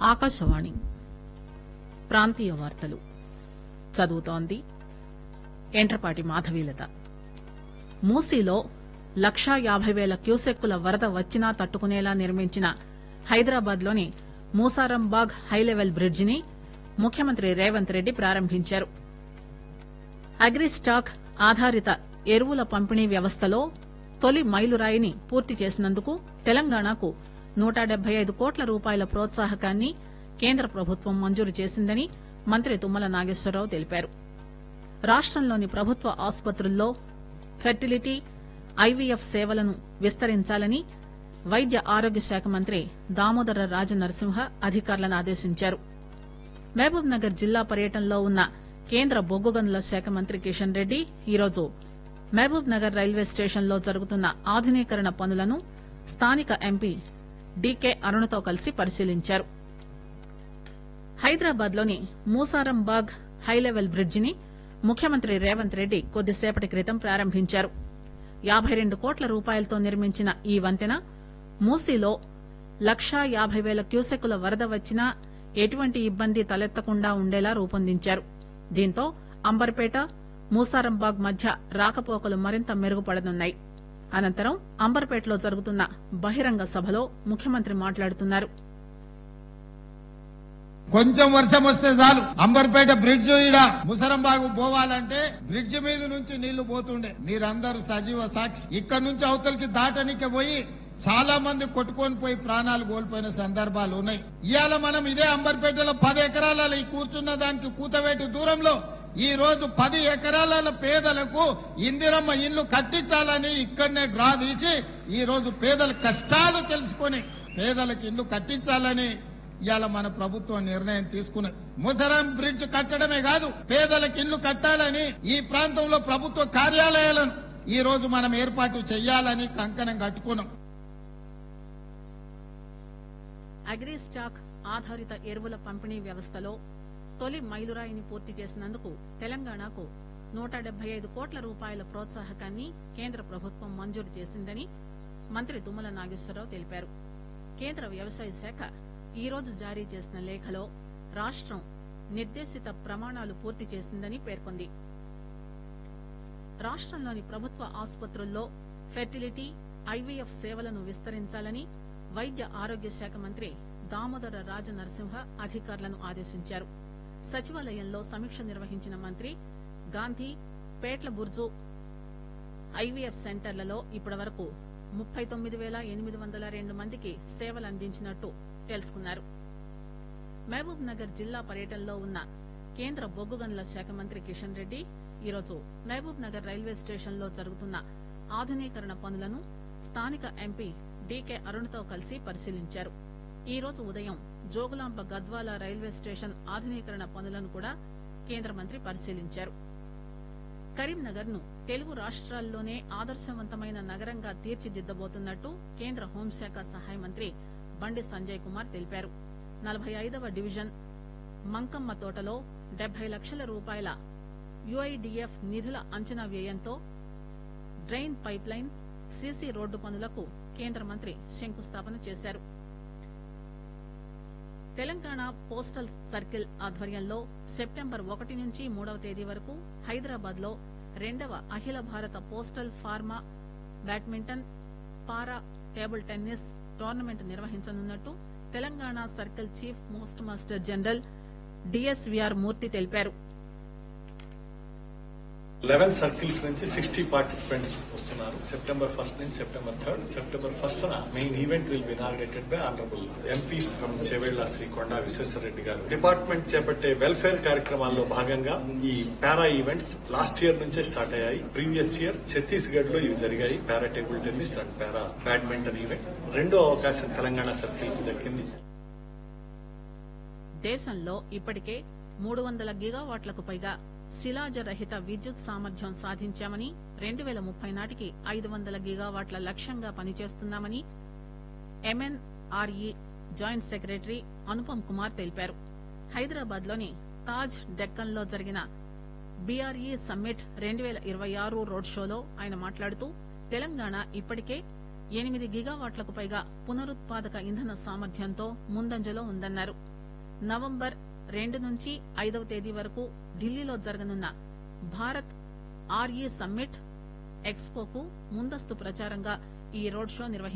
ఆకాశవాణి ప్రాంతీయ వార్తలు చదువుతోంది ఎంట్రపాటి మాధవీలత మూసీలో లక్షా యాభై పేల క్యూసెక్కుల వరద వచ్చినా తట్టుకునేలా నిర్మించిన హైదరాబాద్ లోని మూసారంబాగ్ హైలెవెల్ బ్రిడ్జిని ముఖ్యమంత్రి రేవంత్ రెడ్డి ప్రారంభించారు అగ్రిస్టాక్ ఆధారిత ఎరువుల పంపిణీ వ్యవస్థలో తొలి మైలురాయిని పూర్తి చేసినందుకు తెలంగాణకు నూట డెబ్బై ఐదు కోట్ల రూపాయల ప్రోత్సాహకాన్ని కేంద్ర ప్రభుత్వం మంజూరు చేసిందని మంత్రి తుమ్మల నాగేశ్వరరావు తెలిపారు రాష్టంలోని ప్రభుత్వ ఆసుపత్రుల్లో ఫెర్టిలిటీ ఐవీఎఫ్ సేవలను విస్తరించాలని వైద్య ఆరోగ్య శాఖ మంత్రి దామోదర రాజనరసింహ అధికారులను ఆదేశించారు మహబూబ్ నగర్ జిల్లా పర్యటనలో ఉన్న కేంద్ర బొగ్గు గనుల శాఖ మంత్రి కిషన్ రెడ్డి ఈరోజు మహబూబ్ నగర్ రైల్వే స్టేషన్ లో జరుగుతున్న ఆధునీకరణ పనులను స్థానిక ఎంపీ డీకే అరుణతో కలిసి పరిశీలించారు హైదరాబాద్ లోని మూసారంబాగ్ హైలెవెల్ బ్రిడ్జిని ముఖ్యమంత్రి రేవంత్ రెడ్డి కొద్దిసేపటి క్రితం ప్రారంభించారు యాబై రెండు కోట్ల రూపాయలతో నిర్మించిన ఈ వంతెన మూసీలో లక్షా యాబై పేల క్యూసెక్కుల వరద వచ్చినా ఎటువంటి ఇబ్బంది తలెత్తకుండా ఉండేలా రూపొందించారు దీంతో అంబర్పేట మూసారంబాగ్ మధ్య రాకపోకలు మరింత మెరుగుపడనున్నాయి అనంతరం అంబర్పేటలో జరుగుతున్న బహిరంగ సభలో ముఖ్యమంత్రి మాట్లాడుతున్నారు కొంచెం వర్షం వస్తే చాలు అంబర్పేట బ్రిడ్జ్ ఈడ ముసరంబాగు పోవాలంటే బ్రిడ్జ్ మీద నుంచి నీళ్లు పోతుండే మీరందరూ సజీవ సాక్షి ఇక్కడ నుంచి అవతలికి దాటనికి పోయి చాలా మంది కొట్టుకొని పోయి ప్రాణాలు కోల్పోయిన సందర్భాలు ఉన్నాయి ఇవాళ మనం ఇదే అంబర్పేటలో పది ఎకరాల ఈ కూర్చున్న దానికి కూతవేటి దూరంలో ఈ రోజు పది ఎకరాల పేదలకు ఇందిరమ్మ ఇల్లు కట్టించాలని ఇక్కడనే డ్రా తీసి ఈ రోజు పేదల కష్టాలు తెలుసుకొని పేదలకు ఇల్లు కట్టించాలని ఇవాళ మన ప్రభుత్వం నిర్ణయం తీసుకున్నది ముసరం బ్రిడ్జ్ కట్టడమే కాదు పేదలకు ఇల్లు కట్టాలని ఈ ప్రాంతంలో ప్రభుత్వ కార్యాలయాలను ఈ రోజు మనం ఏర్పాటు చేయాలని కంకణం కట్టుకున్నాం అగ్రిస్టాక్ ఆధారిత ఎరువుల పంపిణీ వ్యవస్థలో తొలి మైలురాయిని పూర్తి చేసినందుకు తెలంగాణకు నూట డెబ్బై ఐదు కోట్ల రూపాయల ప్రోత్సాహకాన్ని కేంద్ర ప్రభుత్వం మంజూరు చేసిందని మంత్రి తుమ్మల నాగేశ్వరరావు తెలిపారు కేంద్ర వ్యవసాయ శాఖ ఈ రోజు జారీ చేసిన లేఖలో రాష్టం నిర్దేశిత ప్రమాణాలు పూర్తి చేసిందని పేర్కొంది రాష్టంలోని ప్రభుత్వ ఆసుపత్రుల్లో ఫెర్టిలిటీ ఐవీఎఫ్ సేవలను విస్తరించాలని వైద్య ఆరోగ్య శాఖ మంత్రి దామోదర రాజ నరసింహ అధికారులను ఆదేశించారు సచివాలయంలో సమీక్ష నిర్వహించిన మంత్రి గాంధీ పేట్ల బుర్జు ఐవీఎఫ్ సెంటర్లలో ఇప్పటివరకు ముప్పై తొమ్మిది పేల ఎనిమిది వందల రెండు మందికి సేవలు అందించినట్టు తెలుసుకున్నారు మహబూబ్ నగర్ జిల్లా పర్యటనలో ఉన్న కేంద్ర బొగ్గు గనుల శాఖ మంత్రి కిషన్ రెడ్డి ఈరోజు మహబూబ్ నగర్ రైల్వే స్టేషన్ లో జరుగుతున్న ఆధునీకరణ పనులను స్థానిక ఎంపీ డీకే అరుణ్తో కలిసి పరిశీలించారు ఈ రోజు ఉదయం జోగులాంబ గద్వాల రైల్వే స్టేషన్ ఆధునీకరణ పనులను కూడా కేంద్ర మంత్రి పరిశీలించారు కరీంనగర్ ను తెలుగు రాష్ట్రాల్లోనే ఆదర్శవంతమైన నగరంగా తీర్చిదిద్దబోతున్నట్టు కేంద్ర హోంశాఖ సహాయ మంత్రి బండి సంజయ్ కుమార్ తెలిపారు నలభై ఐదవ డివిజన్ మంకమ్మ తోటలో డెబ్బై లక్షల రూపాయల యుఐడిఎఫ్ నిధుల అంచనా వ్యయంతో drain pipeline CC road పనులకు కేంద్ర మంత్రి శంకుస్థాపన చేశారు తెలంగాణ పోస్టల్ సర్కిల్ ఆధ్వర్యంలో సెప్టెంబర్ ఒకటి నుంచి మూడవ తేదీ వరకు హైదరాబాద్ లో రెండవ అఖిల భారత పోస్టల్ ఫార్మా బ్యాడ్మింటన్ పారా table tennis tournament నిర్వహించనున్నట్టు Telangana circle chief post master general DSVR మూర్తి తెలిపారు లెవెన్ సర్కిల్స్ నుంచి సిక్స్టీ పార్టిసిపెంట్స్ వస్తున్నారు సెప్టెంబర్ ఫస్ట్ నుంచి September third September first main event will be inaugurated by honourable MP from Chevella Shri కొండా విశ్వేశ్వరరెడ్డి గారు department చేపట్టే welfare కార్యక్రమాల్లో భాగంగా ఈ పారా events last year నుంచే స్టార్ట్ అయ్యాయి ప్రీవియస్ ఇయర్ ఛత్తీస్గఢ్ లో ఇవి జరిగాయి పారా table tennis and para badminton event రెండో అవకాశం తెలంగాణ సర్కిల్ కి దక్కింది దేశంలో ఇప్పటికే మూడు వందల గిగావాట్లకు పైగా శిలాజ రహిత విద్యుత్ సామర్థ్యం సాధించామని రెండు పేల ముప్పై నాటికి ఐదు వందల గిగావాట్ల లక్ష్యంగా పనిచేస్తున్నామని MNRE joint secretary Anupam Kumar తెలిపారు హైదరాబాద్ లోని తాజ్ డెక్కన్ లో జరిగిన బీఆర్ఈ సమ్మిట్ రెండు పేల ఇరవై ఆరు రోడ్ షోలో ఆయన మాట్లాడుతూ తెలంగాణ ఇప్పటికే ఎనిమిది గిగావాట్లకు పైగా పునరుత్పాదక ఇంధన సామర్థ్యంతో ముందంజలో ఉందన్నారు నవంబర్ రెండు నుంచి ఐదవ తేదీ వరకు ఢిల్లీలో జరగనున్న భారత్ ఆర్ఈ సమ్మిట్ ఎక్స్పోకు ముందస్తు ప్రచారంగా ఈ రోడ్ షో నిర్వహించారు